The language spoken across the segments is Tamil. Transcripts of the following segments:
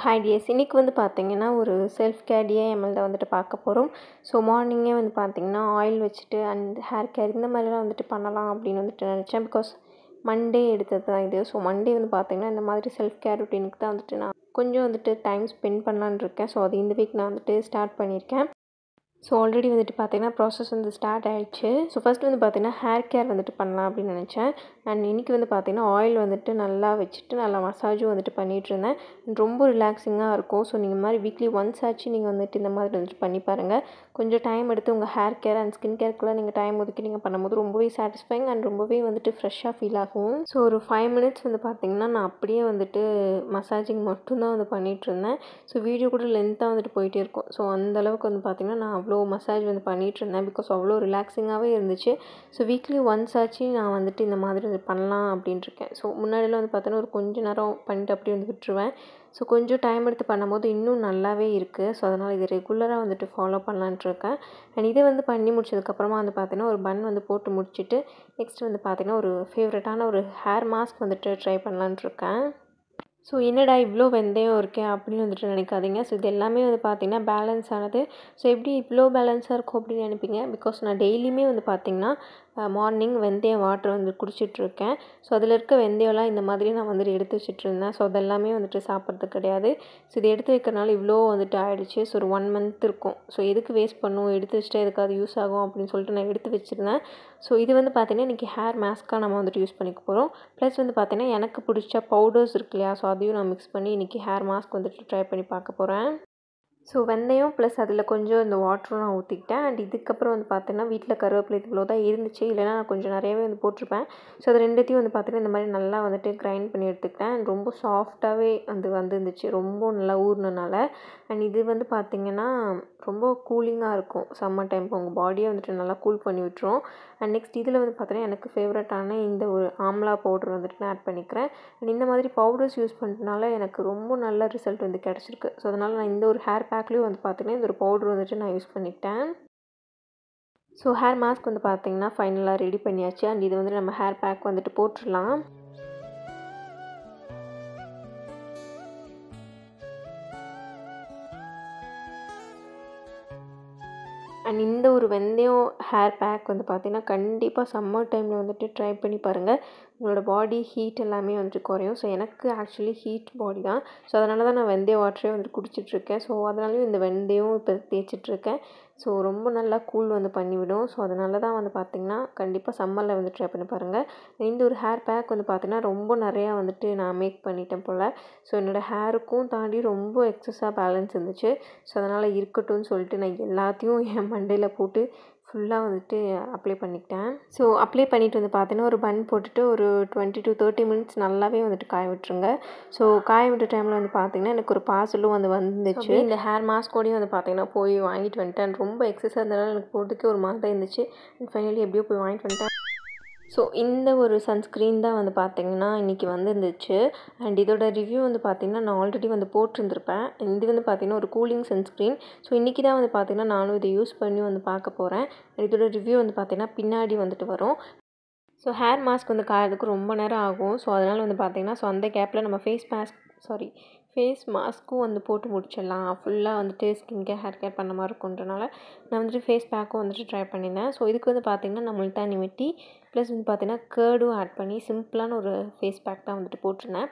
ஹாய் டியர்ஸ் இன்றைக்கி வந்து பார்த்தீங்கன்னா ஒரு செல்ஃப் கேர் டிஏஎம்எல் தான் வந்துட்டு பார்க்க போகிறோம் ஸோ மார்னிங்கே வந்து பார்த்தீங்கன்னா ஆயில் வச்சுட்டு அண்ட் ஹேர் கேர் இந்த மாதிரிலாம் வந்துட்டு பண்ணலாம் அப்படின்னு வந்துட்டு நினச்சேன் பிகாஸ் மண்டே எடுத்தது தான் இது ஸோ மண்டே வந்து பார்த்தீங்கன்னா இந்த மாதிரி செல்ஃப் கேர் ருட்டீனுக்கு தான் வந்துட்டு நான் கொஞ்சம் வந்துட்டு டைம் ஸ்பெண்ட் பண்ணலான்னு இருக்கேன் ஸோ அது இந்த வீக் நான் வந்துட்டு ஸ்டார்ட் பண்ணியிருக்கேன் ஸோ ஆல்ரெடி வந்துட்டு பார்த்தீங்கன்னா ப்ராசஸ் வந்து ஸ்டார்ட் ஆகிடுச்சு ஸோ ஃபஸ்ட் வந்து பார்த்தீங்கன்னா ஹேர் கேர் வந்துட்டு பண்ணலாம் அப்படின்னு நினச்சேன் அண்ட் இன்றைக்கி வந்து பார்த்தீங்கன்னா ஆயில் வந்துட்டு நல்லா வச்சுட்டு நல்லா மசாஜும் வந்துட்டு பண்ணிகிட்டு இருந்தேன் ரொம்ப ரிலாக்ஸிங்காக இருக்கும் ஸோ நீங்கள் மாதிரி வீக்லி ஒன்ஸ் ஆச்சு நீங்கள் வந்துட்டு இந்த மாதிரி வந்துட்டு பண்ணி பாருங்கள் கொஞ்சம் டைம் எடுத்து உங்கள் ஹேர் கேர் அண்ட் ஸ்கின் கேருக்குள்ளே நீங்கள் டைம் ஒதுக்கி நீங்கள் பண்ணும்போது ரொம்பவே சாட்டிஸ்ஃபைங் அண்ட் ரொம்பவே வந்துட்டு ஃப்ரெஷ்ஷாக ஃபீல் ஆகும் ஸோ ஒரு ஃபைவ் மினிட்ஸ் வந்து பார்த்திங்கன்னா நான் அப்படியே வந்துட்டு மசாஜிங் மட்டும்தான் வந்து பண்ணிகிட்டு இருந்தேன் ஸோ வீடியோ கூட லென்த்தாக வந்துட்டு போயிட்டே இருக்கும் ஸோ அந்தளவுக்கு வந்து பார்த்திங்கன்னா நான் அவ்வளோ மசாஜ் வந்து பண்ணிகிட்டு இருந்தேன் பிகாஸ் அவ்வளோ ரிலாக்ஸிங்காகவே இருந்துச்சு ஸோ வீக்லி ஒன்ஸ் ஆச்சு நான் வந்துட்டு இந்த மாதிரி வந்து பண்ணலாம் அப்படின்ட்டு இருக்கேன் ஸோ முன்னாடிலாம் வந்து பார்த்தோன்னா ஒரு கொஞ்ச நேரம் பண்ணிட்டு அப்படியே வந்து விட்டுருவேன் ஸோ கொஞ்சம் டைம் எடுத்து பண்ணும்போது இன்னும் நல்லாவே இருக்குது ஸோ அதனால் இது ரெகுலராக வந்துட்டு ஃபாலோ பண்ணலான்ட்டு இருக்கேன் அண்ட் இதை வந்து பண்ணி முடிச்சதுக்கப்புறமா வந்து பார்த்தீங்கன்னா ஒரு பன் வந்து போட்டு முடிச்சுட்டு நெக்ஸ்ட் வந்து பார்த்திங்கன்னா ஒரு ஃபேவரட்டான ஒரு ஹேர் மாஸ்க் வந்துட்டு ட்ரை பண்ணலான்ட்டு இருக்கேன் ஸோ என்னடா இவ்வளோ வெந்தயம் இருக்கே அப்படின்னு வந்துட்டு நினைக்காதீங்க ஸோ இது எல்லாமே வந்து பார்த்திங்கன்னா பேலன்ஸ் ஆனது ஸோ எப்படி இவ்வளோ பேலன்ஸாக இருக்கும் அப்படின்னு நினைப்பீங்க பிகாஸ் நான் டெய்லியுமே வந்து பார்த்திங்கன்னா மார்னிங் வெந்தயம் வாட்டர் வந்து குடிச்சிட்ருக்கேன் ஸோ அதில் இருக்க வெந்தயம்லாம் இந்த மாதிரி நான் வந்துட்டு எடுத்து வச்சுட்ருந்தேன் ஸோ அதெல்லாமே வந்துட்டு சாப்பிட்றது கிடையாது ஸோ இது எடுத்து வைக்கிறனால இவ்வளோ வந்துட்டு ஆகிடுச்சு ஸோ ஒரு ஒன் மந்த் இருக்கும் ஸோ எதுக்கு வேஸ்ட் பண்ணும் எடுத்து வச்சுட்டு எதுக்காவது யூஸ் ஆகும் அப்படின்னு சொல்லிட்டு நான் எடுத்து வச்சுருந்தேன் ஸோ இது வந்து பார்த்திங்கன்னா இன்றைக்கி ஹேர் மாஸ்க்காக நம்ம வந்துட்டு யூஸ் பண்ணிக்க போகிறோம் ப்ளஸ் வந்து பார்த்திங்கன்னா எனக்கு பிடிச்ச பவுடர்ஸ் இருக்கு இல்லையா ஸோ அதையும் நான் மிக்ஸ் பண்ணி இன்றைக்கி ஹேர் மாஸ்க் வந்துட்டு ட்ரை பண்ணி பார்க்க போகிறேன் ஸோ வெந்தயம் ப்ளஸ் அதில் கொஞ்சம் இந்த வாட்டரும் நான் ஊற்றிக்கிட்டேன் அண்ட் இதுக்கப்புறம் வந்து பார்த்தீங்கன்னா வீட்டில் கருவேப்பிலை இவ்வளோ தான் இருந்துச்சு இல்லைனா நான் கொஞ்சம் நிறையவே வந்து போட்டிருப்பேன் ஸோ அது ரெண்டுத்தையும் வந்து பார்த்தீங்கன்னா இந்த மாதிரி நல்லா வந்துட்டு கிரைண்ட் பண்ணி எடுத்துக்கிட்டேன் அண்ட் ரொம்ப சாஃப்டாகவே வந்து வந்துருந்துச்சு ரொம்ப நல்லா ஊறினனால அண்ட் இது வந்து பார்த்திங்கன்னா ரொம்ப கூலிங்காக இருக்கும் சம்மர் டைம் உங்கள் பாடியை வந்துட்டு நல்லா கூல் பண்ணி விட்டுரும் அண்ட் நெக்ஸ்ட் இதில் வந்து பார்த்தீங்கன்னா எனக்கு ஃபேவரட்டான இந்த ஒரு ஆம்லா பவுடர் வந்துட்டு நான் ஆட் பண்ணிக்கிறேன் அண்ட் இந்த மாதிரி பவுடர்ஸ் யூஸ் பண்ணுறதுனால எனக்கு ரொம்ப நல்ல ரிசல்ட் வந்து கிடச்சிருக்கு ஸோ அதனால் நான் இந்த ஒரு ஹேர் பேக்லேயும் வந்து பார்த்தீங்கன்னா இந்த ஒரு பவுடர் வந்துட்டு நான் யூஸ் பண்ணிக்கிட்டேன் ஸோ ஹேர் மாஸ்க் வந்து பார்த்தீங்கன்னா ஃபைனலாக ரெடி பண்ணியாச்சு அண்ட் இது வந்து நம்ம ஹேர் பேக் வந்துட்டு போட்டுடலாம் அண்ட் இந்த ஒரு வெந்தயம் ஹேர் பேக் வந்து பார்த்திங்கன்னா கண்டிப்பாக சம்மர் டைமில் வந்துட்டு ட்ரை பண்ணி பாருங்கள் உங்களோட பாடி ஹீட் எல்லாமே வந்துட்டு குறையும் ஸோ எனக்கு ஆக்சுவலி ஹீட் பாடி தான் ஸோ அதனால தான் நான் வெந்தய வாட்டரே வந்து குடிச்சிட்ருக்கேன் ஸோ அதனாலையும் இந்த வெந்தயம் இப்போ தேய்ச்சிட்ருக்கேன் ஸோ ரொம்ப நல்லா கூல் வந்து பண்ணிவிடும் ஸோ அதனால தான் வந்து பார்த்திங்கன்னா கண்டிப்பாக சம்மரில் வந்து ட்ரை பண்ணி பாருங்கள் இந்த ஒரு ஹேர் பேக் வந்து பார்த்திங்கன்னா ரொம்ப நிறையா வந்துட்டு நான் மேக் பண்ணிட்டேன் போல் ஸோ என்னோடய ஹேருக்கும் தாண்டி ரொம்ப எக்ஸஸாக பேலன்ஸ் இருந்துச்சு ஸோ அதனால் இருக்கட்டும்னு சொல்லிட்டு நான் எல்லாத்தையும் என் மண்டையில் போட்டு ஃபுல்லாக வந்துட்டு அப்ளை பண்ணிக்கிட்டேன் ஸோ அப்ளை பண்ணிவிட்டு வந்து பார்த்தீங்கன்னா ஒரு பன் போட்டுட்டு ஒரு டுவெண்ட்டி டு தேர்ட்டி மினிட்ஸ் நல்லாவே வந்துட்டு காய விட்டுருங்க ஸோ காய விட்ட டைமில் வந்து பார்த்திங்கன்னா எனக்கு ஒரு பார்சலும் வந்து வந்துச்சு இந்த ஹேர் மாஸ்கோடையும் வந்து பார்த்திங்கன்னா போய் வாங்கிட்டு வந்துட்டேன் ரொம்ப எக்ஸஸாக இருந்தனால எனக்கு போட்டுக்கே ஒரு மாதிரி இருந்துச்சு அண்ட் ஃபைனலி எப்படியோ போய் வாங்கிட்டு வந்துட்டேன் ஸோ இந்த ஒரு சன்ஸ்க்ரீன் தான் வந்து பார்த்திங்கன்னா இன்றைக்கி வந்துருந்துச்சு அண்ட் இதோட ரிவ்யூ வந்து பார்த்திங்கன்னா நான் ஆல்ரெடி வந்து போட்டிருந்துருப்பேன் இது வந்து பார்த்திங்கன்னா ஒரு கூலிங் சன்ஸ்க்ரீன் ஸோ இன்றைக்கி தான் வந்து பார்த்திங்கன்னா நானும் இதை யூஸ் பண்ணி வந்து பார்க்க போகிறேன் இதோட ரிவ்யூ வந்து பார்த்திங்கன்னா பின்னாடி வந்துட்டு வரும் ஸோ ஹேர் மாஸ்க் வந்து காயறதுக்கு ரொம்ப நேரம் ஆகும் ஸோ அதனால் வந்து பார்த்திங்கன்னா ஸோ அந்த கேப்பில் நம்ம ஃபேஸ் மாஸ்க் சாரி ஃபேஸ் மாஸ்க்கும் வந்து போட்டு முடிச்சிடலாம் ஃபுல்லாக வந்துட்டு ஸ்கின் கேர் ஹேர் கேர் பண்ண மாதிரி இருக்குன்றனால நான் வந்துட்டு ஃபேஸ் பேக்கும் வந்துட்டு ட்ரை பண்ணியிருந்தேன் ஸோ இதுக்கு வந்து பார்த்திங்கன்னா நான் முல்தானி மெட்டி ப்ளஸ் வந்து பார்த்திங்கன்னா கேர்டும் ஆட் பண்ணி சிம்பிளான ஒரு ஃபேஸ் பேக் தான் வந்துட்டு போட்டிருந்தேன்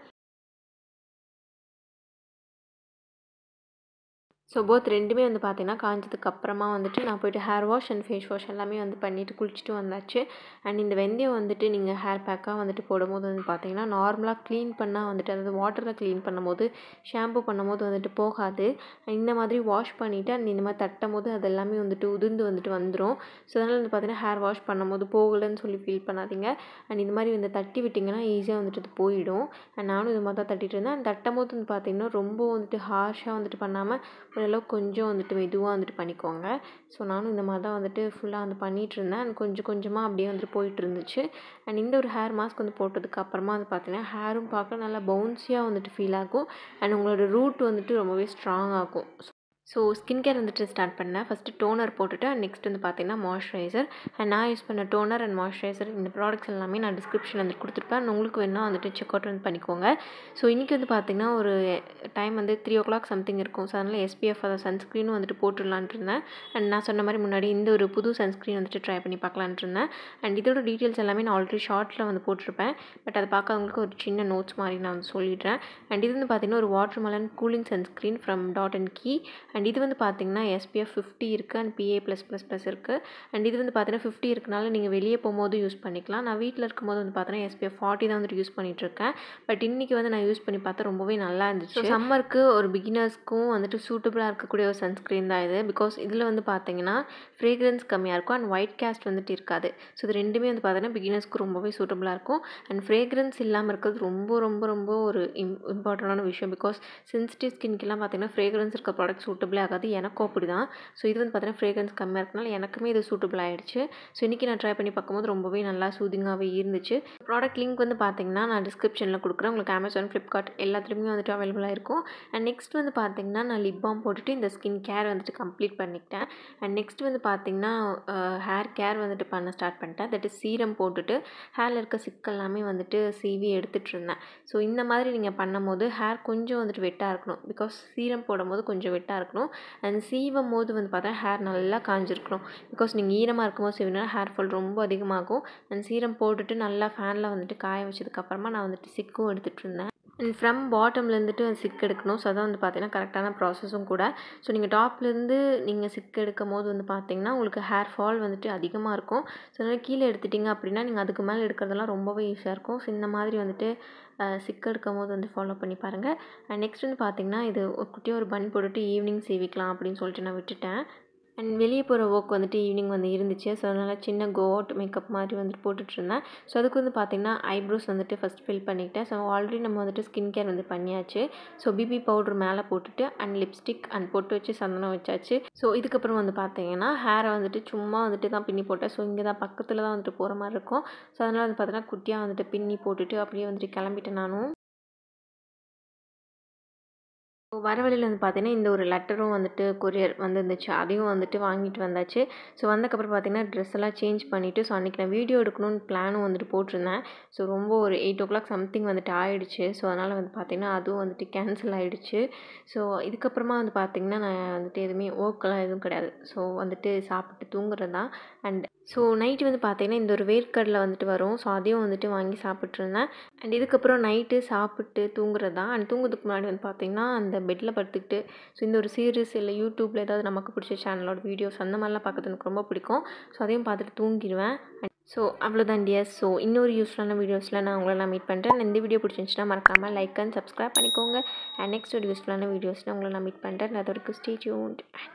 ஸோ போத் ரெண்டுமே வந்து பார்த்தீங்கன்னா காஞ்சதுக்கு அப்புறமா வந்துட்டு நான் போய்ட்டு hair wash and face wash எல்லாமே வந்து பண்ணிவிட்டு குளிச்சுட்டு வந்தாச்சு அண்ட் இந்த வெந்தயம் வந்துட்டு நீங்கள் ஹேர் பேக்காக வந்துட்டு போடும்போது வந்து பார்த்தீங்கன்னா நார்மலாக க்ளீன் பண்ணால் வந்துட்டு அதாவது வாட்டரில் க்ளீன் பண்ணும்போது ஷாம்பு பண்ணும்போது வந்துட்டு போகாது இந்த மாதிரி வாஷ் பண்ணிவிட்டு அண்ட் இந்த மாதிரி தட்டும் போது அது எல்லாமே வந்துட்டு உதிர்ந்து வந்துட்டு வந்துடும் ஸோ அதனால் வந்து பார்த்தீங்கன்னா ஹேர் வாஷ் பண்ணும்போது போகலைன்னு சொல்லி ஃபீல் பண்ணாதீங்க அண்ட் இந்த மாதிரி வந்து தட்டி விட்டிங்கன்னா ஈஸியாக வந்துட்டு அது போயிடும் அண்ட் நானும் இது மாதிரி தான் தட்டிட்டு இருந்தேன் அண்ட் தட்டும் போது வந்து பார்த்தீங்கன்னா ரொம்ப வந்துட்டு ஹார்ஷாக வந்துட்டு பண்ணாமல் ஓரளவுக்கு கொஞ்சம் வந்துட்டு மெதுவாக வந்துட்டு பண்ணிக்கோங்க ஸோ நானும் இந்த மாதிரி தான் வந்துட்டு ஃபுல்லாக வந்து பண்ணிகிட்டு இருந்தேன் அண்ட் கொஞ்சம் கொஞ்சமாக அப்படியே வந்துட்டு போயிட்டு இருந்துச்சு அண்ட் இந்த ஒரு ஹேர் மாஸ்க் வந்து போட்டதுக்கு அப்புறமா வந்து பார்த்தீங்கன்னா ஹேரும் பார்க்க நல்லா பவுன்ஸியாக வந்துட்டு ஃபீல் ஆகும் அண்ட் உங்களோட ரூட் வந்துட்டு ரொம்பவே ஸ்ட்ராங் ஆகும் ஸோ ஸ்கின் கேர் வந்துட்டு ஸ்டார்ட் பண்ணேன் ஃபஸ்ட்டு டோனர் போட்டுட்டு அண்ட் நெக்ஸ்ட் வந்து பார்த்தீங்கன்னா மாய்ஸ்சரைசர் அண்ட் நான் யூஸ் பண்ண டோனர் அண்ட் மாய்ஸ்சரைசர் இந்த ப்ராடக்ட்ஸ் எல்லாமே நான் டிஸ்கிரிப்ஷன் வந்து கொடுத்துருப்பேன் and உங்களுக்கு வேணால் வந்துட்டு செக் அவுட் வந்து பண்ணிக்கோங்க ஸோ இன்றைக்கி வந்து பார்த்திங்கன்னா ஒரு டைம் வந்து த்ரீ ஓ கிளாக் சம்திங் இருக்கும் ஸோ அதனால் எஸ்பிஎஃப் அதை சன்ஸ்க்ரீனும் வந்துட்டு போட்டுடலான்ட்டு இருந்தேன் அண்ட் நான் சொன்ன மாதிரி முன்னாடி இந்த ஒரு புது சன்ஸ்க்ரீன் வந்துட்டு ட்ரை பண்ணி பார்க்கலான்ட்டு இருந்தேன் அண்ட் இதோட டீட்டெயில்ஸ் எல்லாமே நான் ஆல்ரெடி ஷார்ட்டில் வந்து போட்டிருப்பேன் பட் அதை பார்க்கறவங்களுக்கு ஒரு சின்ன நோட்ஸ் மாதிரி நான் வந்து சொல்லிடுறேன் அண்ட் இது வந்து பார்த்திங்கன்னா ஒரு watermelon cooling sunscreen from dot and key and இது வந்து பார்த்திங்கன்னா எஸ்பிஎஃப் ஃபிஃப்டி இருக்குது and PA plus plus plus இருக்குது அண்ட் இது வந்து பார்த்தீங்கன்னா ஃபிஃப்டி இருக்கனால நீங்கள் வெளியே போகும்போது யூஸ் பண்ணிக்கலாம் நான் வீட்டில் இருக்கும்போது வந்து பார்த்தீங்கன்னா எஸ்பிஎஃப் ஃபார்ட்டி தான் வந்துட்டு யூஸ் பண்ணிகிட்ருக்கேன் பட் இன்றைக்கி வந்து நான் யூஸ் பண்ணி பார்த்தா ரொம்பவே நல்லா இருந்துச்சு சம்மருக்கு ஒரு பிகினர்ஸ்க்கும் வந்துட்டு சூட்டபுளாக இருக்கக்கூடிய ஒரு சன்ஸ்க்ரீன் தான் இது பிகாஸ் இதில் வந்து பார்த்தீங்கன்னா ஃப்ரேக்ரன்ஸ் கம்மியாக இருக்கும் அண்ட் ஒயிட் கேஸ்ட் வந்துட்டு இருக்காது ஸோ இது ரெண்டுமே வந்து பார்த்தீங்கன்னா பிகினர்ஸ்க்கு ரொம்பவே சூட்டபுளாக இருக்கும் அண்ட் ஃப்ரேக்ரன்ஸ் இல்லாமல் இருக்கிறது ரொம்ப ரொம்ப ரொம்ப ஒரு இம் இம்பார்ட்டண்டான விஷயம் பிகாஸ் சென்சிட்டிவ் ஸ்கின்க்கெல்லாம் பார்த்தீங்கன்னா ஃப்ரேக்ரன்ஸ் இருக்க ப்ராடக்ட் சூட்டபுளே ஆகாது எனக்கும் அப்படி தான் ஸோ இது வந்து பார்த்தீங்கன்னா ஃப்ரேக்ரன்ஸ் கம்மியாக இருக்கனால எனக்குமே இது சூட்டபுள் ஆகிடுச்சு ஸோ இன்றைக்கி நான் ட்ரை பண்ணி பார்க்கும்போது ரொம்பவே நல்லா சூதிங்காகவே இருந்துச்சு ப்ராடக்ட் லிங்க் வந்து பார்த்தீங்கன்னா நான் டிஸ்கிரிப்ஷனில் கொடுக்குறேன் உங்களுக்கு அமேசான் ஃப்ளிப்கார்ட் எல்லாத்துலேயுமே வந்துட்டு அவைலபிளாக இருக்கும் அண்ட் நெக்ஸ்ட் வந்து பார்த்தீங்கன்னா நான் லிப் பாம் போட்டுட்டு இந்த ஸ்கின் கேர் வந்துட்டு கம்ப்ளீட் பண்ணிக்கிட்டேன் அண்ட் நெக்ஸ்ட் வந்து பார்த்தீங்கன்னா ஹேர் கேர் வந்துட்டு பண்ண ஸ்டார்ட் பண்ணிட்டேன் தட் இஸ் சீரம் போட்டுட்டு ஹேரில் இருக்க சிக்கல் எல்லாமே வந்துட்டு சீவி எடுத்துகிட்டு இருந்தேன் ஸோ இந்த மாதிரி நீங்கள் பண்ணும்போது ஹேர் கொஞ்சம் வந்துட்டு வெட்டாக இருக்கணும் பிகாஸ் சீரம் போடும்போது கொஞ்சம் வெட்டாக இருக்கணும் அண்ட் சீவும் போது வந்து பார்த்தா ஹேர் நல்லா காஞ்சிருக்கணும் பிகாஸ் நீங்கள் ஈரமாக இருக்கும்போது சீவினா ஹேர் ஃபால் ரொம்ப அதிகமாகும் அண்ட் சீரம் போட்டுட்டு நல்லா ஃபேனில் வந்துட்டு காய வச்சதுக்கப்புறமா நான் வந்துட்டு சிக்கும் எடுத்துகிட்டு இருந்தேன் அண்ட் ஃப்ரம் பாட்டம்லேருந்துட்டு சிக் எடுக்கணும் ஸோ அதான் வந்து பார்த்தீங்கன்னா கரெக்டான ப்ராசஸும் கூட ஸோ நீங்கள் டாப்லேருந்து நீங்கள் சிக் எடுக்கும் போது வந்து பார்த்தீங்கன்னா உங்களுக்கு ஹேர் ஃபால் வந்துட்டு அதிகமாக இருக்கும் ஸோ அதனால் கீழே எடுத்துட்டிங்க அப்படின்னா நீங்கள் அதுக்கு மேலே எடுக்கிறதெல்லாம் ரொம்பவே ஈஸியாக இருக்கும் ஸோ இந்த மாதிரி வந்துட்டு சிக் எடுக்கும் போது வந்து ஃபாலோ பண்ணி பாருங்கள் அண்ட் நெக்ஸ்ட் வந்து பார்த்தீங்கன்னா இது ஒரு குட்டியாக ஒரு பன் போட்டுட்டு ஈவினிங் சேவிக்கலாம் அப்படின்னு சொல்லிட்டு நான் விட்டுட்டேன் அண்ட் வெளியே போகிற ஒர்க் வந்துட்டு ஈவினிங் வந்து இருந்துச்சு ஸோ அதனால் சின்ன கோ அவுட் மேக்கப் மாதிரி வந்துட்டு போட்டுட்ருந்தேன் ஸோ அதுக்கு வந்து பார்த்திங்கன்னா ஐப்ரோஸ் வந்துட்டு ஃபஸ்ட் ஃபில் பண்ணிக்கிட்டேன் ஸோ ஆல்ரெடி நம்ம வந்துட்டு ஸ்கின் கேர் வந்து பண்ணியாச்சு ஸோ பிபி பவுடர் மேலே போட்டுட்டு அண்ட் லிப்ஸ்டிக் அண்ட் பொட்டு வச்சு சந்தனம் வச்சாச்சு ஸோ இதுக்கப்புறம் வந்து பார்த்தீங்கன்னா ஹேரை வந்துட்டு சும்மா வந்துட்டு தான் பின்னி போட்டேன் ஸோ இங்கே தான் பக்கத்தில் தான் வந்துட்டு போகிற மாதிரி இருக்கும் ஸோ அதனால் வந்து பார்த்தீங்கன்னா குட்டியாக வந்துட்டு பின்னி போட்டுட்டு அப்படியே வந்துட்டு கிளம்பிட்டேன் நானும் வர வழியில் வந்து பார்த்தீங்கன்னா இந்த ஒரு லெட்டரும் வந்துட்டு கொரியர் வந்துருந்துச்சு அதையும் வந்துட்டு வாங்கிட்டு வந்தாச்சு ஸோ வந்தக்கப்புறம் பார்த்தீங்கன்னா ட்ரெஸ் எல்லாம் சேஞ்ச் பண்ணிவிட்டு ஸோ அன்றைக்கி நான் வீடியோ எடுக்கணும்னு பிளானும் வந்துட்டு போட்டிருந்தேன் ஸோ ரொம்ப ஒரு எயிட் ஓ கிளாக் சம்திங் வந்துட்டு ஆயிடுச்சு ஸோ அதனால் வந்து பார்த்திங்கன்னா அதுவும் வந்துட்டு கேன்சல் ஆகிடுச்சு ஸோ இதுக்கப்புறமா வந்து பார்த்திங்கன்னா நான் வந்துட்டு எதுவுமே ஒர்க்கெல்லாம் எதுவும் கிடையாது ஸோ வந்துட்டு சாப்பிட்டு தூங்குறது தான் அண்ட் ஸோ நைட்டு வந்து பார்த்திங்கன்னா இந்த ஒரு வேர்க்கடலை வந்துட்டு வரும் ஸோ அதையும் வந்துட்டு வாங்கி சாப்பிட்ருந்தேன் அண்ட் இதுக்கப்புறம் நைட்டு சாப்பிட்டு தூங்குறது தான் அண்ட் தூங்குறதுக்கு முன்னாடி வந்து பார்த்திங்கன்னா அந்த பெட்டில் படுத்துக்கிட்டு ஸோ இந்த ஒரு சீரிஸ் இல்லை யூடியூப்பில் ஏதாவது நமக்கு பிடிச்ச சேனலோட வீடியோஸ் அந்த மாதிரிலாம் பார்க்கறது எனக்கு ரொம்ப பிடிக்கும் ஸோ அதையும் பார்த்துட்டு தூங்கிடுவேன் ஸோ அவ்வளோதான் டியர்ஸ் ஸோ இன்னொரு யூஸ்ஃபுல்லான வீடியோஸில் நான் உங்களெல்லாம் மீட் பண்ணுறேன் இந்த வீடியோ பிடிச்சிருந்துச்சுன்னா மறக்காமல் லைக் அண்ட் சப்ஸ்கிரைப் பண்ணிக்கோங்க அண்ட் நெக்ஸ்ட் ஒரு யூஸ்ஃபுல்லான வீடியோஸில் உங்களை நான் மீட் பண்ணுறேன் அது வரைக்கும் ஸ்டே டியூன்ட் அண்ட்